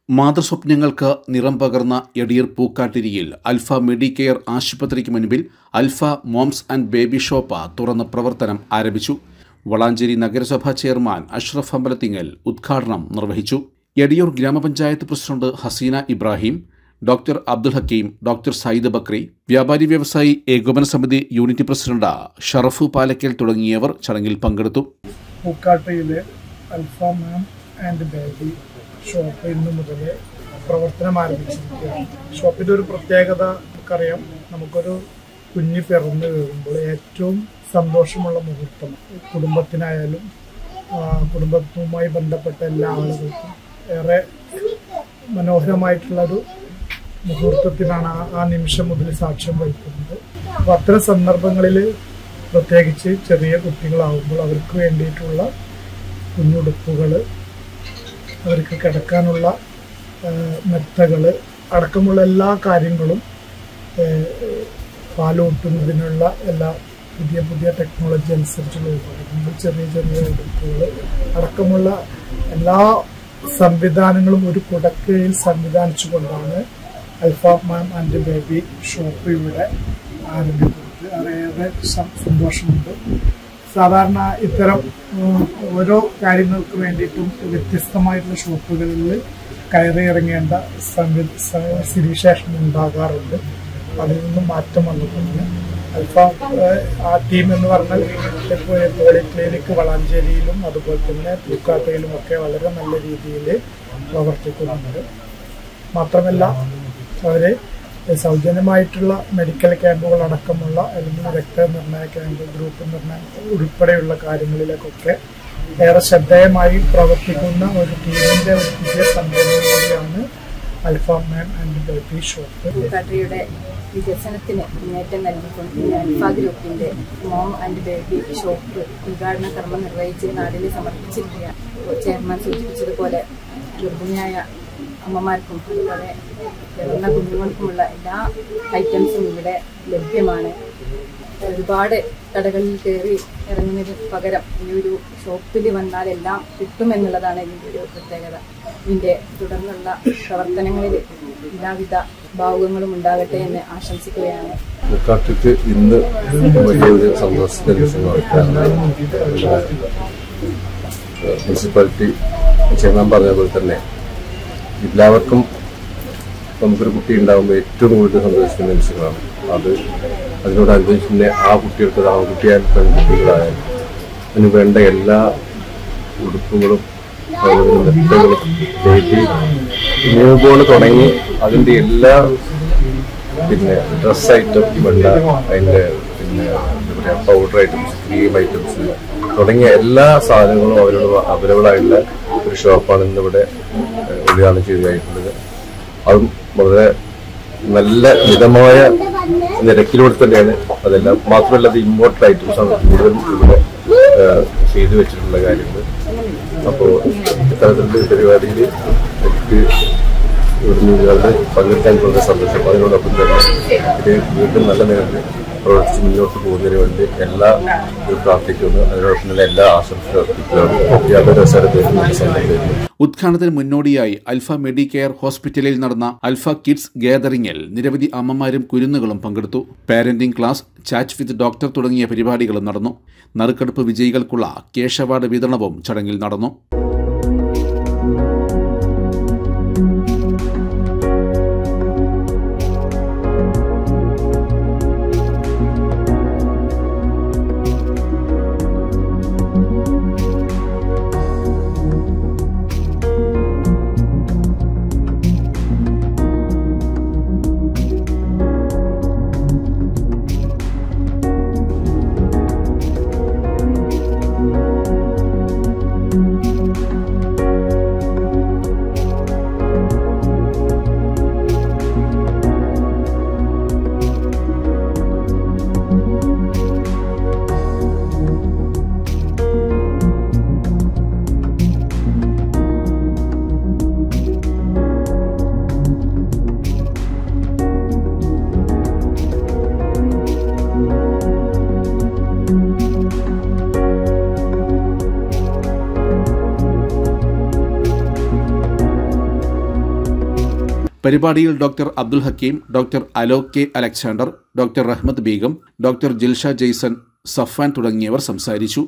മാതൃസ്വപ്നങ്ങൾക്ക് നിറം പകർന്ന എടിയർ പൂക്കാട്ടിരിയിൽ അൽഫ മെഡിക്കെയർ ആശുപത്രിക്ക് മുൻപിൽ Alpha moms and baby shop തുറന്ന് പ്രവർത്തനം ആരംഭിച്ചു വളാഞ്ചേരി നഗരസഭാ ചെയർമാൻ അഷ്റഫ് അമ്പലത്തിങ്ങൽ ഉദ്ഘാടനം നിർവഹിച്ചു എടിയൂർ ഗ്രാമപഞ്ചായത്ത് president Haseena Ibrahim doctor Abdul Hakeem doctor Sayyid Bakri വ്യാപാരി വ്യവസായി ഏകോപന സമിതി യൂണിറ്റ് പ്രസിഡന്റ് ഷറഫു പാലക്കൽ തുടങ്ങിയവർ ചടങ്ങിൽ പങ്കെടുത്തു പൂക്കാട്ടയിലെ Alpha mom and baby shop ഇന്നു മുതൽ പ്രവർത്തനം ആരംഭിച്ചിരിക്കുകയാണ് ഷോപ്പിൻ്റെ ഒരു പ്രത്യേകത നമുക്കറിയാം നമുക്കൊരു കുഞ്ഞ് പിറന്നു വീഴുമ്പോൾ ഏറ്റവും സന്തോഷമുള്ള മുഹൂർത്തം കുടുംബത്തിനായാലും ആ, കുടുംബവുമായി ബന്ധപ്പെട്ട എല്ലാ ആളുകൾക്കും ഏറെ മനോഹരമായിട്ടുള്ളൊരു മുഹൂർത്തത്തിനാണ് ആ- ആ നിമിഷം മുതൽ സാക്ഷ്യം വഹിക്കുന്നത് അപ്പോൾ അത്തരം സന്ദർഭങ്ങളിൽ പ്രത്യേകിച്ച് ചെറിയ കുട്ടികളാവുമ്പോൾ അവർക്ക് വേണ്ടിയിട്ടുള്ള കുഞ്ഞുടുപ്പുകൾ അവർക്ക് കിടക്കാനുള്ള മെത്തകൾ അടക്കമുള്ള എല്ലാ കാര്യങ്ങളും ഏഹ്, പാലൂട്ടുന്നതിനുള്ള എല്ലാ പുതിയ പുതിയ ടെക്നോളജി അനുസരിച്ചുള്ള ഉപകരണങ്ങൾ ചെറിയ ചെറിയ ഉടുപ്പുകൾ അടക്കമുള്ള എല്ലാ സംവിധാനങ്ങളും ഒരു കുടക്കീഴിൽ സംവിധാനിച്ചുകൊണ്ടാണ് Alpha mom and baby shop ഇവിടെ ആരംഭിക്കുന്നത് ഏറെ സം- സന്തോഷമുണ്ട് സാധാരണ ഇത്തരം ഉം, ഓരോ കാര്യങ്ങൾക്ക് വേണ്ടിയിട്ടും വ്യത്യസ്തമായിട്ടുള്ള ഷോപ്പുകളിൽ കയറി ഇറങ്ങേണ്ട സംവി- സ- സ്ഥിതിവിശേഷം ഉണ്ടാകാറുണ്ട് അതിൽ നിന്നും മാറ്റം വന്നിട്ടുണ്ട് അൽഫ ഏഹ്, ആ ടീം എന്ന് പറഞ്ഞാൽ ഇപ്പോൾ പോളിക്ലിനിക് വളാഞ്ചേരിയിലും അതുപോലെ തന്നെ പൂക്കാട്ടയിലും ഒക്കെ വളരെ നല്ല രീതിയിൽ പ്രവർത്തിക്കുന്നുണ്ട് മാത്രമല്ല അവര് സൗജന്യമായിട്ടുള്ള മെഡിക്കൽ ക്യാമ്പുകൾ അടക്കമുള്ള അല്ലെങ്കിൽ രക്തനിർണയ ക്യാമ്പ് ഗ്രൂപ്പ് നിർണയം ഉൾപ്പെടെയുള്ള കാര്യങ്ങളിലേക്കൊക്കെ ഏറെ ശ്രദ്ധേയമായി പ്രവർത്തിക്കുന്ന ഒരു ടീമിന്റെ ഒരു പുതിയ സംഘടന കൂടിയാണ് Alpha man and baby shop പൂക്കാട്ടിയുടെ വികസനത്തിന് മുന്നേറ്റം നൽകിക്കൊണ്ട് ഇന്ന് അൽഫ ഗ്രൂപ്പിന്റെ മോം ആൻഡ് ബേബി ഷോപ്പ് ഉദ്ഘാടന കർമ്മം നിർവഹിച്ച് നാടിന് സമർപ്പിച്ചിരിക്കുകയാണ് ചെയർമാൻ സൂചിപ്പിച്ചതുപോലെ ഗർഭിണിയായ അമ്മമാർക്കും അതുപോലെ പിറന്ന കുഞ്ഞുങ്ങൾക്കുമുള്ള എല്ലാ ഐറ്റംസും ഇവിടെ ലഭ്യമാണ് ഒരുപാട് കടകളിൽ കയറി ഇറങ്ങുന്നതിന് പകരം ഈ ഒരു ഷോപ്പിൽ വന്നാൽ എല്ലാം കിട്ടുമെന്നുള്ളതാണ് ഇതിൻ്റെ ഒരു പ്രത്യേകത ഇതിൻ്റെ തുടർന്നുള്ള പ്രവർത്തനങ്ങളിൽ എല്ലാവിധ ഭാവുകങ്ങളും ഉണ്ടാകട്ടെ എന്ന് ആശംസിക്കുകയാണ് മുക്കാട്ടിക്ക് ഇന്ന് വലിയൊരു സന്തോഷത്തിന്റെ നിമിഷങ്ങളൊക്കെയാണ് മുനിസിപ്പാലിറ്റി ചെയർമാൻ പറഞ്ഞ പോലെ തന്നെ എല്ലാവർക്കും നമുക്കൊരു കുട്ടി ഉണ്ടാകുമ്പോൾ ഏറ്റവും കൂടുതൽ സന്തോഷിക്കുന്ന നിമിഷങ്ങളാണ് അത് അതിനോടനുബന്ധിച്ച് തന്നെ ആ കുട്ടികൾക്ക് അത് ആൺകുട്ടിയായാലും പെൺകുട്ടികളായാലും അതിന് വേണ്ട എല്ലാ ഉടുപ്പുകളും അതുപോലെ മെത്തകളും ബേബി ന്യൂബോൺ തുടങ്ങി അതിൻ്റെ എല്ലാ പിന്നെ ഡ്രസ് ഐറ്റം വേണ്ട അതിൻ്റെ പിന്നെ എന്താ പറയുക പൗഡർ ഐറ്റംസ് ക്രീം ഐറ്റംസ് തുടങ്ങിയ എല്ലാ സാധനങ്ങളും അവരോട് അവൈലബിൾ ആയിട്ടുള്ള ഒരു ഷോപ്പാണ് ഇന്നിവിടെ ഏഹ്, ഉദ്ഘാടനം ചെയ്തതായിട്ടുള്ളത് അതും വളരെ നല്ല മിതമായ നിരക്കിലൂടെ തന്നെയാണ് അതെല്ലാം മാത്രമല്ല അത് ഇമ്പോർട്ടൻ്റ് ഐറ്റംസ് ആണ് കൂടുതലും ഇവിടെ ഏഹ്, ചെയ്തു വെച്ചിട്ടുള്ള കാര്യങ്ങൾ അപ്പോൾ ഇത്തരത്തിലുള്ള പരിപാടിയിൽ എനിക്ക് ഇവിടുന്ന് നിങ്ങളുടെ പങ്കെടുക്കാൻ വളരെ സന്തോഷം അതിനോടൊപ്പം തന്നെ ഇത് വീണ്ടും നല്ല നിലയിൽ പ്രവർത്തിച്ച് മുന്നോട്ട് പോകുന്നതിന് വേണ്ടി എല്ലാ ഇത് പ്രാർത്ഥിക്കുന്നു അതിനോടൊപ്പം തന്നെ എല്ലാ ആശംസകളും അർപ്പിക്കുകയാണ് യാതൊരു അവസരത്തിലും സന്തോഷം ഉദ്ഘാടനത്തിന് മുന്നോടിയായി അൽഫ മെഡിക്കെയർ ഹോസ്പിറ്റലിൽ നടന്ന അൽഫ കിഡ്സ് ഗാദറിംഗിൽ നിരവധി അമ്മമാരും കുരുന്നുകളും പങ്കെടുത്തു parenting class chat with doctor തുടങ്ങിയ പരിപാടികളും നടന്നു നറുക്കെടുപ്പ് വിജയികൾക്കുള്ള കേശ് അവാർഡ് വിതരണവും ചടങ്ങിൽ നടന്നു പരിപാടിയിൽ doctor Abdul Hakeem doctor Alok K Alexander doctor Rahmath Beegum doctor Jilsha Jaison Safan തുടങ്ങിയവർ സംസാരിച്ചു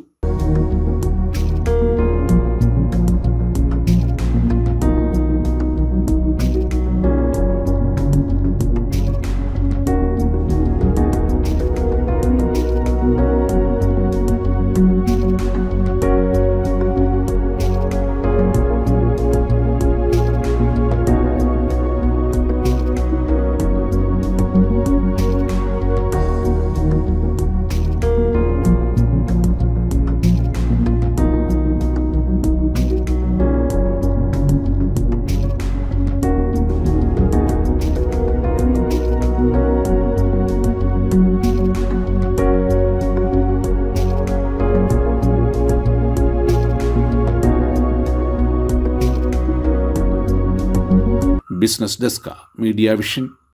ബിസിനസ് ഡെസ്ക മീഡിയ വിഷൻ